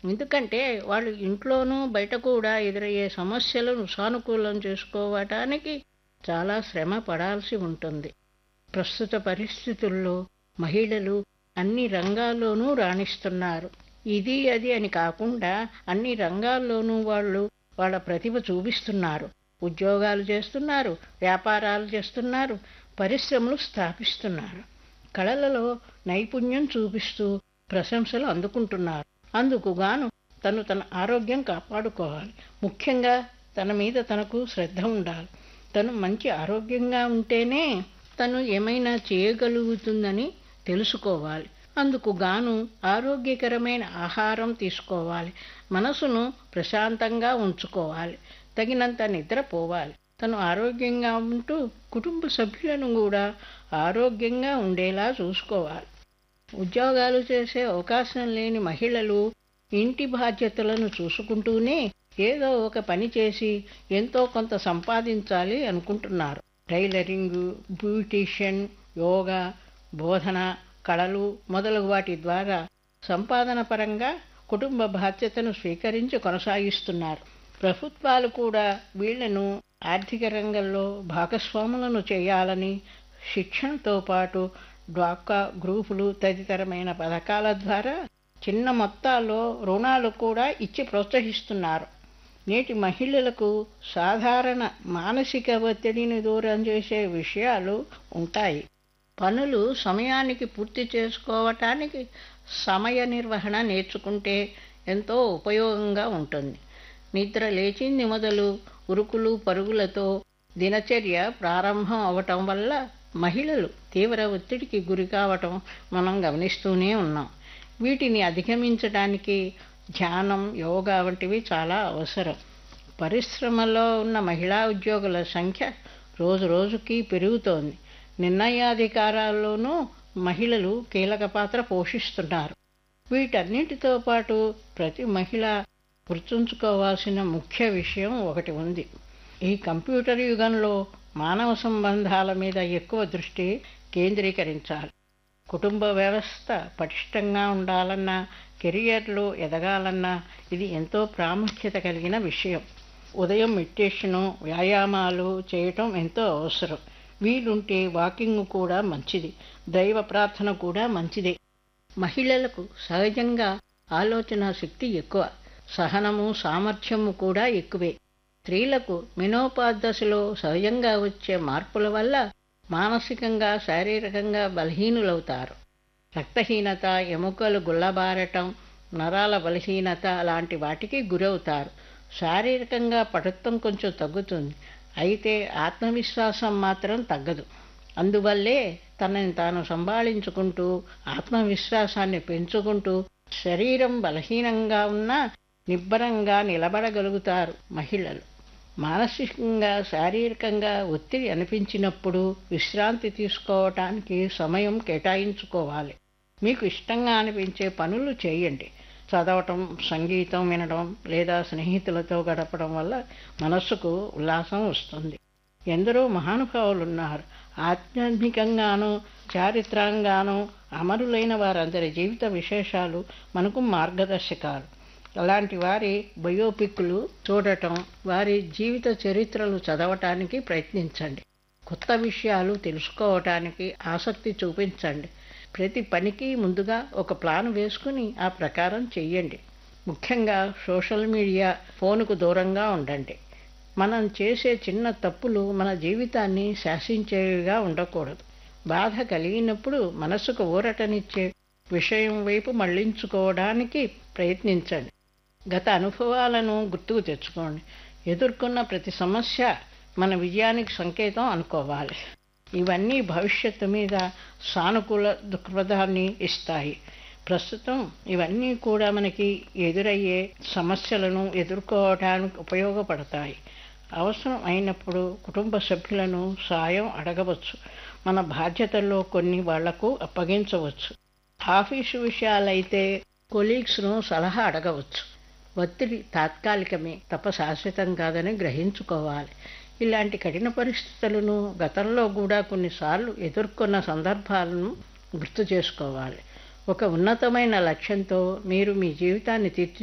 ఎందుకంటే వాళ్ళు ఇంట్లోనూ బయట కూడా ఎదురయ్యే సమస్యలను సానుకూలం చేసుకోవటానికి చాలా శ్రమ పడాల్సి ఉంటుంది ప్రస్తుత పరిస్థితుల్లో మహిళలు అన్ని రంగాల్లోనూ రాణిస్తున్నారు ఇది అది అని కాకుండా అన్ని రంగాల్లోనూ వాళ్ళు వాళ్ళ ప్రతిభ చూపిస్తున్నారు ఉద్యోగాలు చేస్తున్నారు వ్యాపారాలు చేస్తున్నారు పరిశ్రమలు స్థాపిస్తున్నారు కళలలో నైపుణ్యం చూపిస్తూ ప్రశంసలు అందుకుంటున్నారు అందుకు గాను తను తన ఆరోగ్యం కాపాడుకోవాలి ముఖ్యంగా తన మీద తనకు శ్రద్ధ ఉండాలి తను మంచి ఆరోగ్యంగా ఉంటేనే తను ఏమైనా చేయగలుగుతుందని తెలుసుకోవాలి అందుకు గాను ఆరోగ్యకరమైన ఆహారం తీసుకోవాలి మనసును ప్రశాంతంగా ఉంచుకోవాలి తగినంత నిద్రపోవాలి తను ఆరోగ్యంగా ఉంటూ కుటుంబ సభ్యులను కూడా ఆరోగ్యంగా ఉండేలా చూసుకోవాలి ఉద్యోగాలు చేసే అవకాశం లేని మహిళలు ఇంటి బాధ్యతలను చూసుకుంటూనే ఏదో ఒక పని చేసి ఎంతో కొంత సంపాదించాలి అనుకుంటున్నారు టైలరింగ్ బ్యూటీషియన్ యోగా బోధన కళలు మొదలగు వాటి ద్వారా సంపాదన పరంగా కుటుంబ బాధ్యతను స్వీకరించి కొనసాగిస్తున్నారు ప్రభుత్వాలు కూడా వీళ్లను ఆర్థిక రంగంలో భాగస్వాములను చేయాలని శిక్షణతో పాటు డ్వాక్కా గ్రూపులు తదితరమైన పథకాల ద్వారా చిన్న మొత్తాల్లో రుణాలు కూడా ఇచ్చి ప్రోత్సహిస్తున్నారు నేటి మహిళలకు సాధారణ మానసిక ఒత్తిడిని దూరం చేసే విషయాలు ఉంటాయి పనులు సమయానికి పూర్తి చేసుకోవటానికి సమయ నిర్వహణ నేర్చుకుంటే ఎంతో ఉపయోగంగా ఉంటుంది నిద్ర లేచింది మొదలు ఉరుకులు పరుగులతో దినచర్య ప్రారంభం అవటం వల్ల మహిళలు తీవ్ర ఒత్తిడికి గురి కావటం మనం గమనిస్తూనే ఉన్నాం వీటిని అధిగమించడానికి ధ్యానం యోగా వంటివి చాలా అవసరం పరిశ్రమలో ఉన్న మహిళా ఉద్యోగుల సంఖ్య రోజు రోజుకి పెరుగుతోంది నిర్ణయాధికారాల్లోనూ మహిళలు కీలక పాత్ర పోషిస్తున్నారు వీటన్నిటితో పాటు ప్రతి మహిళ గుర్తుంచుకోవాల్సిన ముఖ్య విషయం ఒకటి ఉంది ఈ కంప్యూటర్ యుగంలో మానవ సంబంధాల మీద ఎక్కువ దృష్టి కేంద్రీకరించాలి కుటుంబ వ్యవస్థ పటిష్టంగా ఉండాలన్నా కెరియర్లో ఎదగాలన్నా ఇది ఎంతో ప్రాముఖ్యత కలిగిన విషయం ఉదయం మెడిటేషను వ్యాయామాలు చేయటం ఎంతో అవసరం వీలుంటే వాకింగ్ కూడా మంచిది దైవ ప్రార్థన కూడా మంచిదే మహిళలకు సహజంగా ఆలోచన శక్తి ఎక్కువ సహనము సామర్థ్యము కూడా ఎక్కువే స్త్రీలకు మినోపాదశలో సహజంగా వచ్చే మార్పుల వల్ల మానసికంగా శారీరకంగా బలహీనులవుతారు రక్తహీనత ఎముకలు గుల్లబారటం నరాల బలహీనత లాంటి వాటికి గురవుతారు శారీరకంగా పటుత్వం కొంచెం తగ్గుతుంది అయితే ఆత్మవిశ్వాసం మాత్రం తగ్గదు అందువల్లే తనని తాను సంభాళించుకుంటూ ఆత్మవిశ్వాసాన్ని పెంచుకుంటూ శరీరం బలహీనంగా ఉన్నా నిబ్బరంగా నిలబడగలుగుతారు మహిళలు మానసికంగా శారీరకంగా ఒత్తిడి అనిపించినప్పుడు విశ్రాంతి తీసుకోవటానికి సమయం కేటాయించుకోవాలి మీకు ఇష్టంగా అనిపించే పనులు చేయండి చదవటం సంగీతం వినడం లేదా స్నేహితులతో గడపడం వల్ల మనస్సుకు ఉల్లాసం వస్తుంది ఎందరో మహానుభావులు ఉన్నారు ఆధ్యాత్మికంగానూ చారిత్రంగానూ అమరులైన వారందరి జీవిత విశేషాలు మనకు మార్గదర్శకాలు అలాంటి వారి బయోపిక్లు చూడటం వారి జీవిత చరిత్రలు చదవటానికి ప్రయత్నించండి కొత్త విషయాలు తెలుసుకోవటానికి ఆసక్తి చూపించండి ప్రతి పనికి ముందుగా ఒక ప్లాన్ వేసుకుని ఆ ప్రకారం చెయ్యండి ముఖ్యంగా సోషల్ మీడియా ఫోన్కు దూరంగా ఉండండి మనం చేసే చిన్న తప్పులు మన జీవితాన్ని శాసించేవిగా ఉండకూడదు బాధ కలిగినప్పుడు మనసుకు ఊరటనిచ్చే విషయం వైపు మళ్లించుకోవడానికి ప్రయత్నించండి గత అనుభవాలను గుర్తుకు తెచ్చుకోండి ఎదుర్కొన్న ప్రతి సమస్య మన విజయానికి సంకేతం అనుకోవాలి ఇవన్నీ భవిష్యత్తు మీద సానుకూల దృక్పథాన్ని ఇస్తాయి ప్రస్తుతం ఇవన్నీ కూడా మనకి ఎదురయ్యే సమస్యలను ఎదుర్కోవడానికి ఉపయోగపడతాయి అవసరం అయినప్పుడు కుటుంబ సభ్యులను సాయం అడగవచ్చు మన బాధ్యతల్లో కొన్ని వాళ్లకు అప్పగించవచ్చు ఆఫీసు విషయాలైతే కొలీగ్స్ను సలహా అడగవచ్చు ఒత్తిడి తాత్కాలికమే తప్ప శాశ్వతం కాదని గ్రహించుకోవాలి ఇలాంటి కఠిన పరిస్థితులను గతంలో కూడా కొన్నిసార్లు ఎదుర్కొన్న సందర్భాలను గుర్తు చేసుకోవాలి ఒక ఉన్నతమైన లక్ష్యంతో మీరు మీ జీవితాన్ని తీర్చి